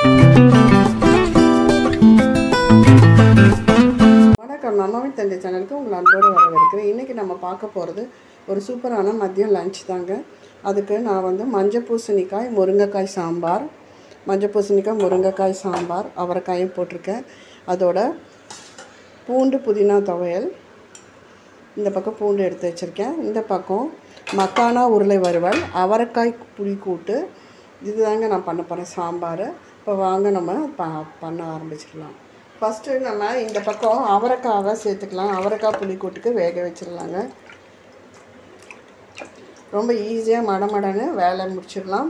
வணக்கம் நம்மவின் தந்தை சேனலுக்கு உங்களை அன்போடு வரவேற்கிறேன் இன்றைக்கி நம்ம பார்க்க போகிறது ஒரு சூப்பரான மதியம் லஞ்ச் தாங்க அதுக்கு நான் வந்து மஞ்சள் பூசணிக்காய் முருங்கைக்காய் சாம்பார் மஞ்சள் பூசணிக்காய் முருங்கைக்காய் சாம்பார் அவரைக்காயும் போட்டிருக்கேன் அதோட பூண்டு புதினா துவையல் இந்த பக்கம் பூண்டு எடுத்து வச்சுருக்கேன் இந்த பக்கம் மக்கானா உருளை வறுவல் அவரைக்காய் புளி கூட்டு இதுதாங்க நான் பண்ண போகிறேன் சாம்பார் இப்போ வாங்க நம்ம ப பண்ண ஆரம்பிச்சிடலாம் ஃபஸ்ட்டு நம்ம இந்த பக்கம் அவரைக்காவை சேர்த்துக்கலாம் அவரைக்காய் புளி கூட்டுக்கு வேக வச்சிடலாங்க ரொம்ப ஈஸியாக மடமடன்னு வேலை முடிச்சிடலாம்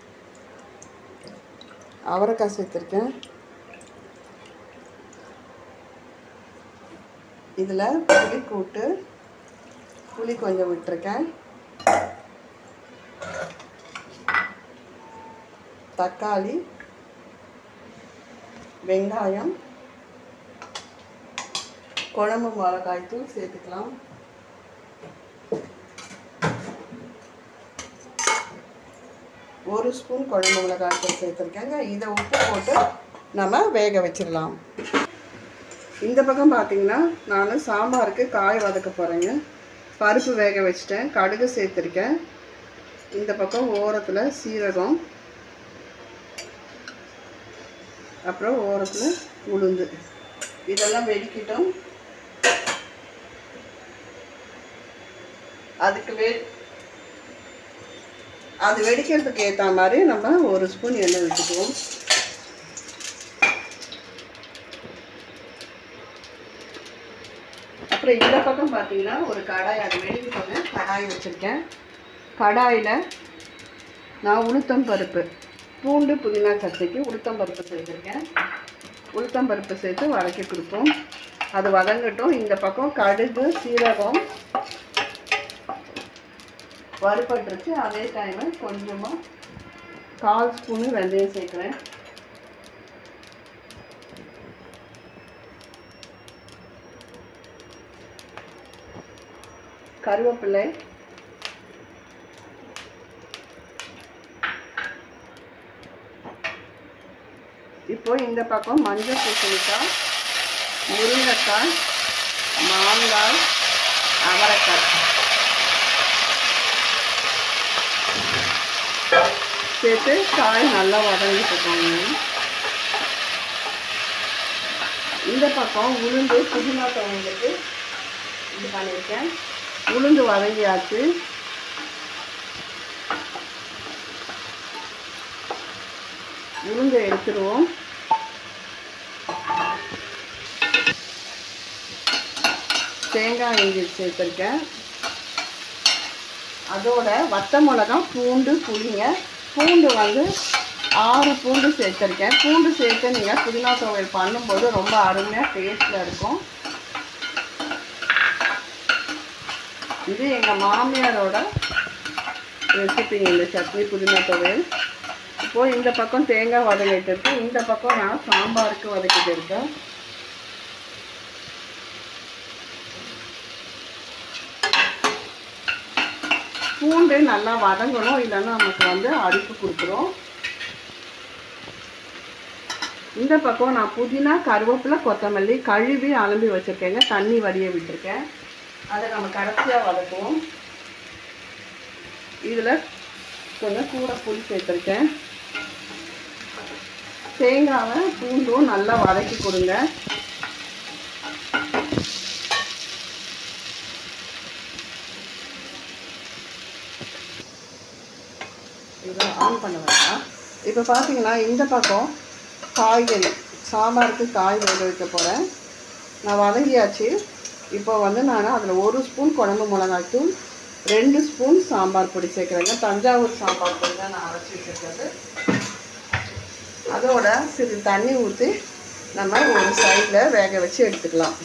அவரைக்காய் சேர்த்துருக்கேன் இதில் புளி கூட்டு புளி கொஞ்சம் விட்டுருக்கேன் தக்காளி வெங்காயம் குழம்பு மிளகாய் தூள் சேர்த்துக்கலாம் ஒரு ஸ்பூன் குழம்பு மிளகாய் தூள் சேர்த்துருக்கேங்க இதை உப்பு போட்டு நம்ம வேக வச்சிடலாம் இந்த பக்கம் பார்த்தீங்கன்னா நான் சாம்பாருக்கு காய் வதக்க போகிறேங்க பருப்பு வேக வச்சிட்டேன் கடுகு சேர்த்துருக்கேன் இந்த பக்கம் ஓரத்தில் சீரகம் அப்புறம் ஓரத்தில் உளுந்து இதெல்லாம் வெடிக்கட்டும் அதுக்கு வே அது வெடிக்கிறதுக்கு ஏற்ற மாதிரி நம்ம ஒரு ஸ்பூன் எண்ணெய் விட்டுக்குவோம் அப்புறம் இந்த பக்கம் பார்த்தீங்கன்னா ஒரு கடாய் அது வெடிக்கட்டோங்க கடாய் வச்சுருக்கேன் கடாயில் நான் உளுத்தம் பருப்பு பூண்டு புதினா சட்னிக்கு உளுத்தம் பருப்பு சேர்த்துருக்கேன் உளுத்தம் பருப்பு சேர்த்து வதக்கி கொடுப்போம் அது வதங்கட்டும் இந்த பக்கம் கடுகு சீரகம் வறுபட்டுருச்சு அதே டைமில் கொஞ்சமாக கால் ஸ்பூனு வெந்தயம் சேர்க்குறேன் கருவேப்பிலை இப்போ இந்த பக்கம் மஞ்சள் பூசணிக்காய் முருங்கைக்காய் மாங்காய் அவரைக்காய் சேர்த்து காய் நல்லா வதங்கிட்டுருக்காங்க இந்த பக்கம் உளுந்து புதினா துவங்களுக்கு இது பண்ணியிருக்கேன் உளுந்து வதங்கியாச்சு உளுந்து எடுத்துருவோம் தேங்காய் இஞ்சி சேர்த்துருக்கேன் அதோட வத்த மிளகா பூண்டு புளிங்க பூண்டு வந்து ஆறு பூண்டு சேர்த்துருக்கேன் பூண்டு சேர்த்து நீங்கள் புதினா துவையல் பண்ணும்போது ரொம்ப அருமையாக டேஸ்ட்டில் இருக்கும் இது எங்கள் மாமியாரோட ரெசிபிங்க இந்த சட்னி புதினா துவையல் இப்போது இந்த பக்கம் தேங்காய் வதங்கிட்டு இருக்கு இந்த பக்கம் நான் சாம்பாருக்கு வதக்கிட்டு இருக்கேன் பூண்டு நல்லா வதங்கணும் இல்லைன்னா நமக்கு வந்து அரிப்பு கொடுத்துரும் இந்த பக்கம் நான் புதினா கருவேப்பிலை கொத்தமல்லி கழுவி அலம்பி வச்சுருக்கேங்க தண்ணி வடிய விட்டுருக்கேன் அதை நம்ம கடைசியாக வதக்குவோம் இதில் கொஞ்சம் கூட புளி சேர்த்துருக்கேன் தேங்காவை பூண்டும் நல்லா வதக்கி கொடுங்க இதை ஆன் பண்ண வேண்டாம் இப்போ பார்த்தீங்கன்னா இந்த பக்கம் காய்கறி சாம்பாருக்கு காய் வேக வைக்க போகிறேன் நான் வதங்கியாச்சு இப்போ வந்து நான் அதில் ஒரு ஸ்பூன் குழம்பு மிளகாய்த்தூள் ரெண்டு ஸ்பூன் சாம்பார் பொடி சேர்க்குறேங்க தஞ்சாவூர் சாம்பார் பொடி தான் நான் அரைச்சி வச்சுருக்கிறது அதோட சிறு தண்ணி ஊற்றி நம்ம ஒரு சைடில் வேக வச்சு எடுத்துக்கலாம்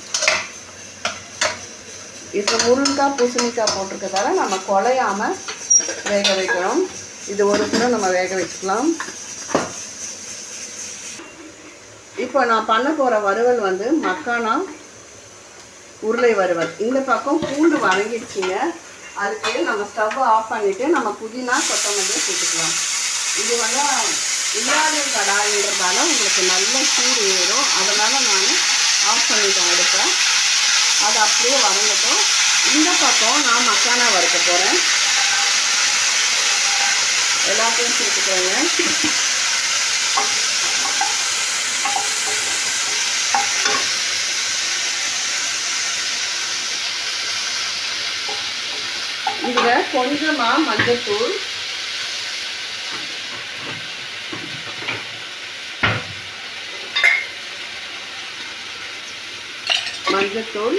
இப்போ முருங்கைக்காய் பூசணிக்காய் போட்டிருக்கதால நம்ம குலையாமல் வேக வைக்கிறோம் இது ஒரு கூட நம்ம வேக வச்சுக்கலாம் இப்போ நான் பண்ண போகிற வறுவல் வந்து மக்கானா உருளை வறுவல் இந்த பக்கம் பூண்டு வதங்கிடுச்சுங்க அதுக்கு நம்ம ஸ்டவ் ஆஃப் பண்ணிவிட்டு நம்ம புதினா கொத்தமல்லி சேர்த்துக்கலாம் இது வந்து இல்லாத கடாயின்றதால உங்களுக்கு நல்ல சூடு ஏறும் அதனால் நான் ஆஃப் பண்ணிட்டேன் அடுப்பை அது அப்படியே வதங்கட்டும் இந்த பக்கம் நான் மக்கானா வறுக்க போகிறேன் எல்லாத்தையும் சேர்த்துக்கோங்க இதில் கொஞ்சமாக மஞ்சள்தூள் மஞ்சத்தூள்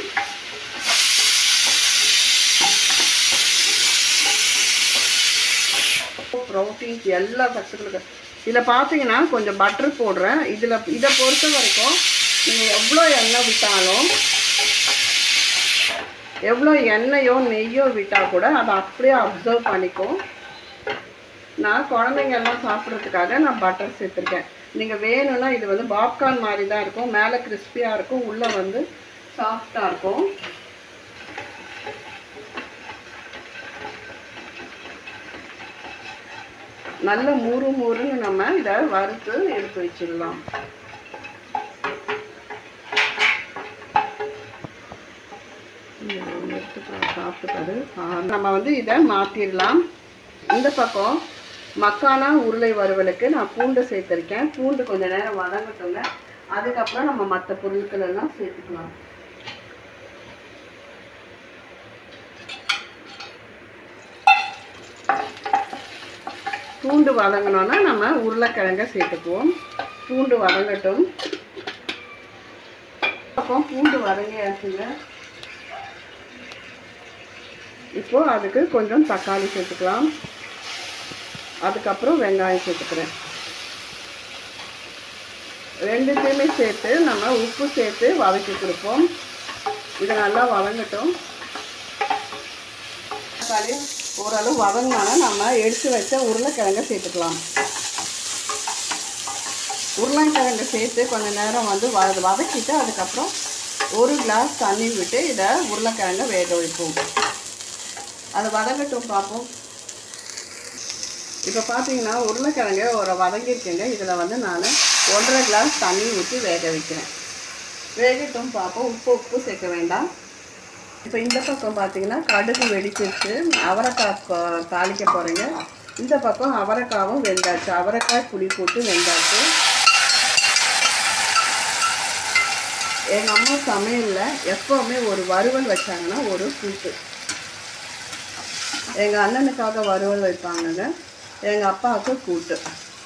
ப்ரோட்டீன்ஸ் எல்லா சத்துக்களுக்கும் இதில் பார்த்தீங்கன்னா கொஞ்சம் பட்டர் போடுறேன் இதில் இதை பொறுத்த வரைக்கும் நீங்கள் எவ்வளோ எண்ணெய் விட்டாலும் எவ்வளோ எண்ணெயோ நெய்யோ விட்டால் கூட அதை அப்படியே அப்சர்வ் பண்ணிக்கும் நான் குழந்தைங்க எல்லாம் சாப்பிட்றதுக்காக நான் பட்டர் சேர்த்துருக்கேன் நீங்கள் வேணும்னா இது வந்து பாப்கார்ன் மாதிரி தான் இருக்கும் மேலே கிறிஸ்பியாக இருக்கும் உள்ளே வந்து சாஃப்டாக இருக்கும் நல்ல முறு முறுன்னு நம்ம இதை வறுத்து எடுத்து வச்சிடலாம் சாப்பிட்டுக்காரு நம்ம வந்து இதை மாற்றிடலாம் இந்த பக்கம் மக்கானா உருளை வறுவலுக்கு நான் பூண்டு சேர்த்துருக்கேன் பூண்டு கொஞ்சம் நேரம் வதங்கட்டுங்க அதுக்கப்புறம் நம்ம மற்ற பொருட்கள் எல்லாம் சேர்த்துக்கலாம் பூண்டு வதங்கினோன்னா நம்ம உருளைக்கிழங்க சேர்த்துக்குவோம் பூண்டு வதங்கட்டும் பக்கம் பூண்டு வதங்கியாச்சுங்க இப்போ அதுக்கு கொஞ்சம் தக்காளி சேர்த்துக்கலாம் அதுக்கப்புறம் வெங்காயம் சேர்த்துக்கிறேன் ரெண்டுத்தையுமே சேர்த்து நம்ம உப்பு சேர்த்து வதக்கி கொடுப்போம் இது நல்லா வதங்கட்டும் தக்காளி ஓரளவு வதங்கினால நம்ம எடுத்து வச்ச உருளைக்கிழங்க சேர்த்துக்கலாம் உருளைக்கிழங்கு சேர்த்து கொஞ்சம் நேரம் வந்து வ வதக்கிட்டு அதுக்கப்புறம் ஒரு கிளாஸ் தண்ணி விட்டு இதை உருளைக்கிழங்க வேக வைப்போம் அது வதங்கட்டும் பார்ப்போம் இப்போ பார்த்தீங்கன்னா உருளைக்கிழங்கு ஒரு வதங்கியிருக்கேங்க இதில் வந்து நான் ஒன்றரை கிளாஸ் தண்ணி ஊற்றி வேக வைக்கிறேன் வேகட்டும் பார்ப்போம் உப்பு உப்பு சேர்க்க வேண்டாம் இப்போ இந்த பக்கம் பார்த்தீங்கன்னா கடுகு வெடிச்சிருச்சு அவரைக்காய் கொ- தாளிக்க போகிறேங்க இந்த பக்கம் அவரைக்காவும் வெந்தாச்சு அவரைக்காய் புளி போட்டு வெந்தாச்சு எங்கள் அம்மா சமையலில் எப்போவுமே ஒரு வறுவல் வச்சாங்கன்னா ஒரு கூட்டு எங்கள் அண்ணனுக்காக வறுவல் வைப்பாங்கங்க எங்கள் அப்பாவுக்கு கூட்டு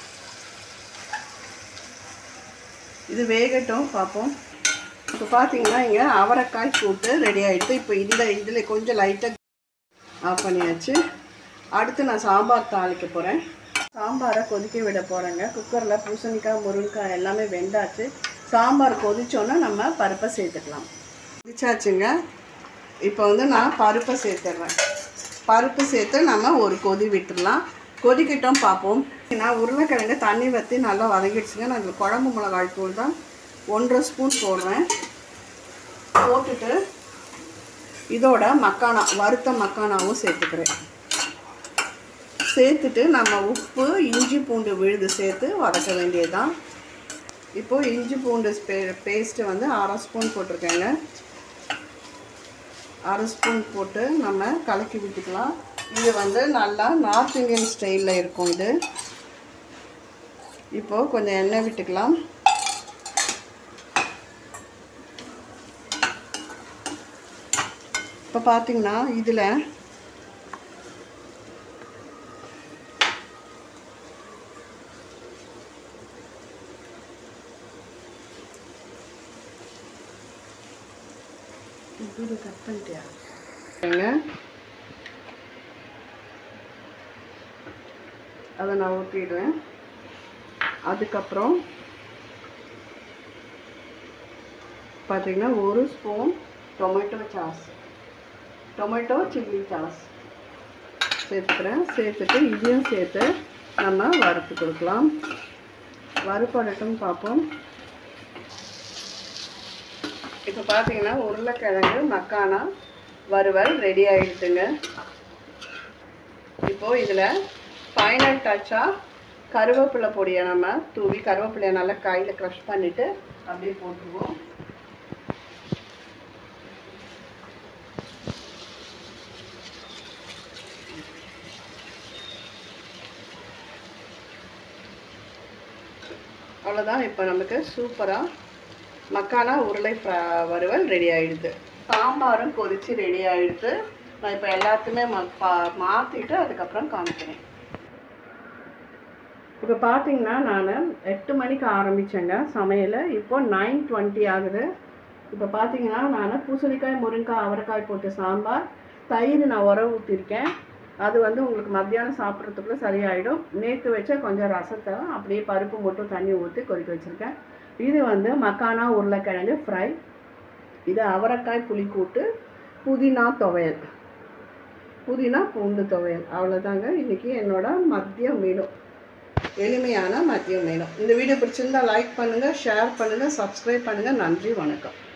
இது வேகட்டும் பார்ப்போம் இப்போ பார்த்தீங்கன்னா இங்கே அவரைக்காய் கூட்டு ரெடி ஆகிடுது இப்போ இந்த இதில் கொஞ்சம் லைட்டாக ஆஃப் பண்ணியாச்சு அடுத்து நான் சாம்பார் தாளிக்க போகிறேன் சாம்பாரை கொதிக்க விட போகிறேங்க குக்கரில் பூசணிக்காய் முருங்கைக்காய் எல்லாமே வெந்தாச்சு சாம்பார் கொதிச்சோன்னா நம்ம பருப்பை சேர்த்துக்கலாம் கொதிச்சாச்சுங்க இப்போ வந்து நான் பருப்பை சேர்த்துட்றேன் பருப்பு சேர்த்து நம்ம ஒரு கொதி விட்டுடலாம் கொதிக்கட்டும் பார்ப்போம் நான் உருளைக்கிழங்கு தண்ணி வற்றி நல்லா வதங்கிடுச்சுங்க நான் இதில் குழம்பு மிளகாய் தூள் தான் ஒன்றரை ஸ்பூன் போடுறேன் போட்டுட்டு இதோட மக்கானா வறுத்த மக்கானாவும் சேர்த்துக்கிறேன் சேர்த்துட்டு நம்ம உப்பு இஞ்சி பூண்டு விழுது சேர்த்து வதக்க வேண்டியதுதான் இப்போது இஞ்சி பூண்டு பே பேஸ்ட்டு வந்து அரை ஸ்பூன் போட்டிருக்கேங்க அரை ஸ்பூன் போட்டு நம்ம கலக்கி விட்டுக்கலாம் இது வந்து நல்லா நார்த் இந்தியன் ஸ்டைலில் இருக்கும் இது இப்போது கொஞ்சம் எண்ணெய் விட்டுக்கலாம் இப்போ பார்த்தீங்கன்னா இதில் இது கட் பண்ணிட்டியா அதை நான் ஊற்றிடுவேன் அதுக்கப்புறம் பார்த்தீங்கன்னா ஒரு spoon tomato sauce tomato chilli sauce சேர்த்துக்கிறேன் சேர்த்துட்டு இதையும் சேர்த்து நம்ம வறுத்து கொடுக்கலாம் வறுப்படட்டும் பார்ப்போம் இப்போ பார்த்தீங்கன்னா உருளைக்கிழங்கு மக்கானா வறுவல் ரெடி ஆகிடுதுங்க இப்போது இதில் ஃபைனல் டச்சாக கருவேப்பிலை பொடியை நம்ம தூவி கருவேப்பிலையை நல்லா கையில் க்ரஷ் பண்ணிவிட்டு அப்படியே போட்டுருவோம் அவ்வளோதான் இப்போ நமக்கு சூப்பராக மக்கானா உருளை ஃப்ர- வறுவல் ரெடி ஆயிடுது சாம்பாரும் கொதிச்சு ரெடி ஆயிடுது நான் இப்போ எல்லாத்தையுமே ம பா மாற்றிட்டு அதுக்கப்புறம் காமிக்கிறேன் இப்போ பார்த்தீங்கன்னா நான் எட்டு மணிக்கு ஆரம்பித்தேங்க சமையல் இப்போ நைன் டுவெண்ட்டி ஆகுது இப்போ பார்த்தீங்கன்னா நான் பூசணிக்காய் முருங்கைக்காய் அவரைக்காய் போட்டு சாம்பார் தயிர் நான் உர ஊற்றிருக்கேன் அது வந்து உங்களுக்கு மத்தியானம் சாப்பிட்றதுக்குள்ளே சரியாயிடும் நேற்று வச்ச கொஞ்சம் ரசத்தை அப்படியே பருப்பு மட்டும் தண்ணி ஊற்றி கொதிக்க வச்சுருக்கேன் இது வந்து மக்கானா உருளைக்கிழங்கு ஃப்ரை இது அவரைக்காய் புளிக்கூட்டு புதினா துவையல் புதினா பூண்டு துவையல் அவ்வளோதாங்க இன்றைக்கி என்னோட மதிய மெனு எளிமையான மதிய மெனு இந்த வீடியோ பிடிச்சிருந்தா லைக் பண்ணுங்கள் ஷேர் பண்ணுங்கள் சப்ஸ்கிரைப் பண்ணுங்கள் நன்றி வணக்கம்